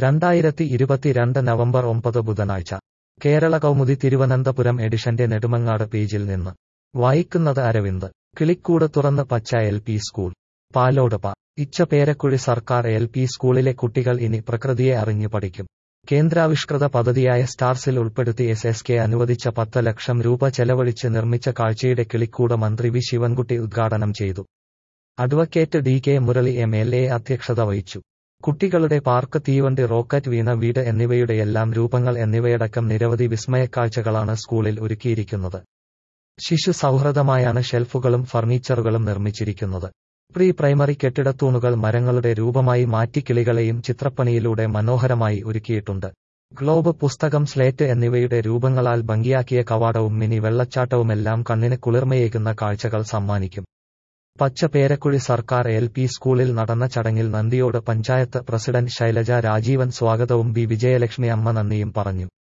രണ്ടായിരത്തി ഇരുപത്തിരണ്ട് നവംബർ ഒമ്പത് ബുധനാഴ്ച കേരള കൗമുദി തിരുവനന്തപുരം എഡിഷന്റെ നെടുമങ്ങാട് പേജിൽ നിന്ന് വായിക്കുന്നത് അരവിന്ദ് കിളിക്കൂട് തുറന്ന് പച്ച എൽ പി സ്കൂൾ പാലോട് പ ഇച്ച പേരക്കുഴി സർക്കാർ എൽ പി സ്കൂളിലെ കുട്ടികൾ ഇനി പ്രകൃതിയെ അറിഞ്ഞു പഠിക്കും കേന്ദ്രാവിഷ്കൃത പദ്ധതിയായ സ്റ്റാർസിൽ ഉൾപ്പെടുത്തി എസ് എസ് കെ അനുവദിച്ച പത്ത് ലക്ഷം രൂപ ചെലവഴിച്ച് നിർമ്മിച്ച കാഴ്ചയുടെ കിളിക്കൂട് മന്ത്രി വി ശിവൻകുട്ടി ഉദ്ഘാടനം ചെയ്തു advocate D K Murali M L A അധ്യക്ഷത വഹിച്ചു കുട്ടികളുടെ പാർക്ക് തീവണ്ടി റോക്കറ്റ് വീണ വീട് എന്നിവയുടെയെല്ലാം രൂപങ്ങൾ എന്നിവയടക്കം നിരവധി വിസ്മയക്കാഴ്ചകളാണ് സ്കൂളിൽ ഒരുക്കിയിരിക്കുന്നത് ശിശു സൗഹൃദമായാണ് ഷെൽഫുകളും ഫർണിച്ചറുകളും നിർമ്മിച്ചിരിക്കുന്നത് പ്രീ പ്രൈമറി കെട്ടിടത്തൂണുകൾ മരങ്ങളുടെ രൂപമായി മാറ്റി കിളികളെയും ചിത്രപ്പണിയിലൂടെ മനോഹരമായി ഒരുക്കിയിട്ടുണ്ട് ഗ്ലോബ് പുസ്തകം സ്ലേറ്റ് എന്നിവയുടെ രൂപങ്ങളാൽ ഭംഗിയാക്കിയ കവാടവും മിനി വെള്ളച്ചാട്ടവുമെല്ലാം കണ്ണിന് കുളിർമയേകുന്ന കാഴ്ചകൾ സമ്മാനിക്കും പച്ച പേരക്കുഴി സർക്കാർ എൽ പി സ്കൂളിൽ നടന്ന ചടങ്ങിൽ നന്ദിയോട് പഞ്ചായത്ത് പ്രസിഡന്റ് ശൈലജ രാജീവൻ സ്വാഗതവും ബി വിജയലക്ഷ്മി അമ്മ നന്ദിയും പറഞ്ഞു